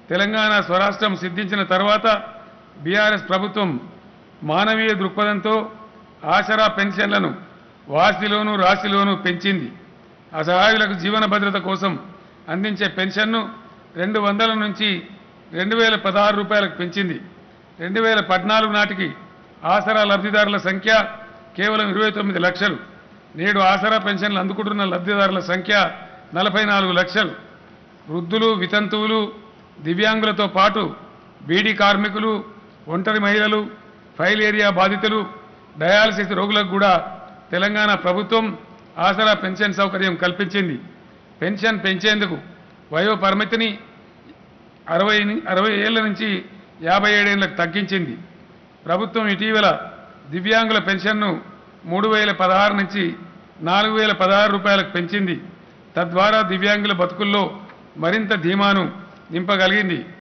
తెలంగాణ స్వరాష్ట్రం సిద్ధించిన తర్వాత బీఆర్ఎస్ ప్రభుత్వం మానవీయ దృక్పథంతో ఆసరా పెన్షన్లను వాసిలోను రాశిలోను పెంచింది అసహాయులకు జీవన భద్రత కోసం అందించే పెన్షన్ను రెండు వందల నుంచి రెండు వేల పదహారు రూపాయలకు పెంచింది రెండు వేల పద్నాలుగు నాటికి ఆసరా లబ్ధిదారుల సంఖ్య కేవలం ఇరవై తొమ్మిది లక్షలు నేడు ఆసరా పెన్షన్లు అందుకుంటున్న లబ్ధిదారుల సంఖ్య నలభై నాలుగు లక్షలు వృద్ధులు వితంతువులు దివ్యాంగులతో పాటు బీడీ కార్మికులు ఒంటరి మహిళలు ఫైల్ ఏరియా బాధితులు డయాలసిస్ రోగులకు కూడా తెలంగాణ ప్రభుత్వం ఆసరా పెన్షన్ సౌకర్యం కల్పించింది పెన్షన్ పెంచేందుకు వయో పరిమితిని అరవై ని- అరవై ఏళ్ల నుంచి యాభై ఏడేళ్లకు తగ్గించింది ప్రభుత్వం ఇటీవల దివ్యాంగుల పెన్షన్ను మూడు వేల పదహారు నుంచి నాలుగు వేల పదహారు రూపాయలకు పెంచింది తద్వారా దివ్యాంగుల బతుకుల్లో మరింత ధీమాను నింపగలిగింది